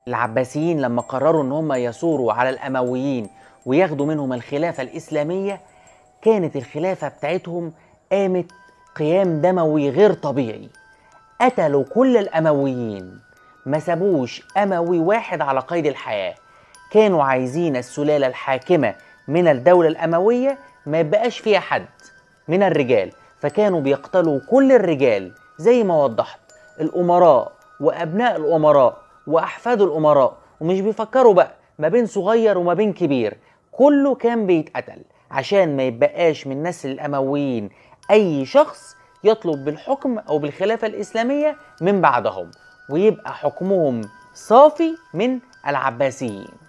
العباسيين لما قرروا ان هم يثوروا على الامويين وياخدوا منهم الخلافه الاسلاميه كانت الخلافه بتاعتهم قامت قيام دموي غير طبيعي قتلوا كل الامويين ما سابوش اموي واحد على قيد الحياه كانوا عايزين السلاله الحاكمه من الدوله الامويه ما يبقاش فيها حد من الرجال فكانوا بيقتلوا كل الرجال زي ما وضحت الامراء وابناء الامراء واحفاد الامراء ومش بيفكروا بقى ما بين صغير وما بين كبير كله كان بيتقتل عشان ما يبقاش من نسل الامويين اي شخص يطلب بالحكم او بالخلافه الاسلاميه من بعدهم ويبقى حكمهم صافي من العباسيين